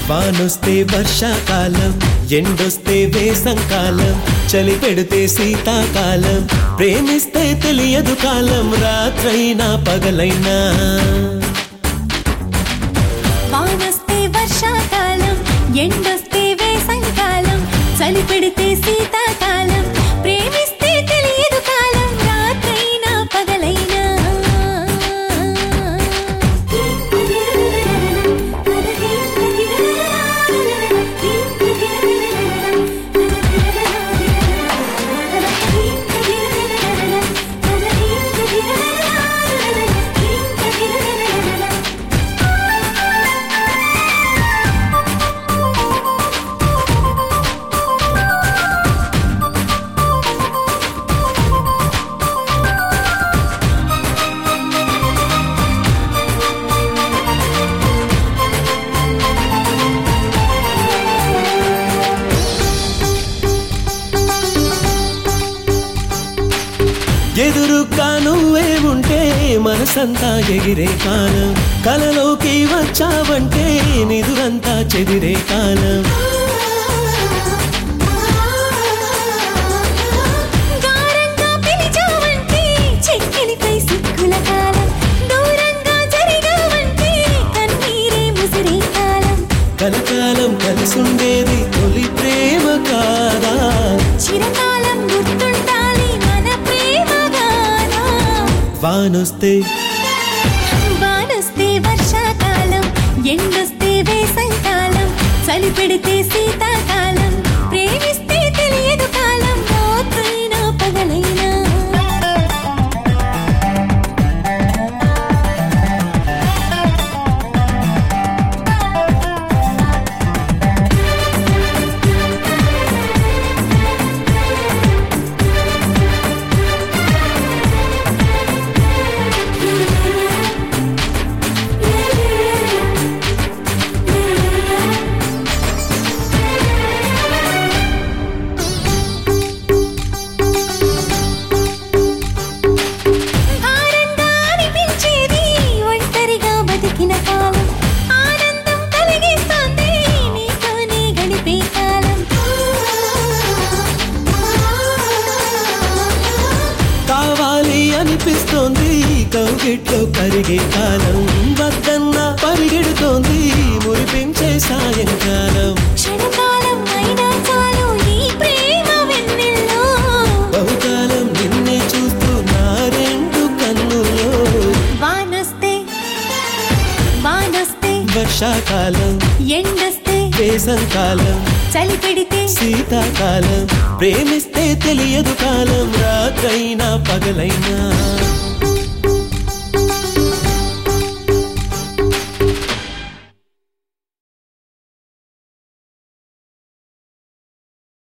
వానొస్తే వర్షాకాలం ఎండొస్తే వేసంకాలం చలి పెడితే శీతాకాలం ప్రేమిస్తే తెలియదు కాలం రాత్రైనా పగలైనా వానొస్తే వర్షాకాలం ఎండొస్తే వేసంకాలం చలి పెడితే శీతాకాలం ప్రేమిస్తే తెలియదు కాలం రాత్రైనా పగలైనా ఎదురుగా నువ్వే ఉంటే మనసంతా ఎగిరే కాలం కలలోకి వచ్చావంటే నిదురంతా చెదిరే కాలం గారంగా పిలిచావంటే చెక్కిలిపై సిక్కుల కాలం దూరంగా జరిగావంటే కన్నీరే ముసిరే కాలం కలకాలం కలిసుండేది తొలి ప్రేమ కాదా చిరకాలం గుర్తుండాలి మన ప్రేమ గానా వానొస్తే వానొస్తే వర్షాకాలం ఎండొస్తే వేసంకాలం చలి పెడితే శీతాకాలం ప్రేమిస్తే తెలియదు కాలం రాత్రైనా పగలైనా భారంగా అనిపించేది ఒంటరిగా బతికిన కాలం ఆనందం కలిగిస్తుంది నీతోనే గడిపే కాలం కావాలి అనిపిస్తోంది కౌగిట్లో కరిగే కాలం వద్దన్న పరిగెడుతోంది మురిపించే సాయంకాలం క్షణకాలం అయినా చాలు ఈ ప్రేమ వెన్నెల్లో బహుకాలం నిన్నే చూస్తూ నా రెండు కన్నులో వానొస్తే వానొస్తే వర్షాకాలం ఎండొస్తే వేసంకాలం చలి పెడితే శీతాకాలం ప్రేమిస్తే తెలియదు కాలం రాత్రైనా పగలైనా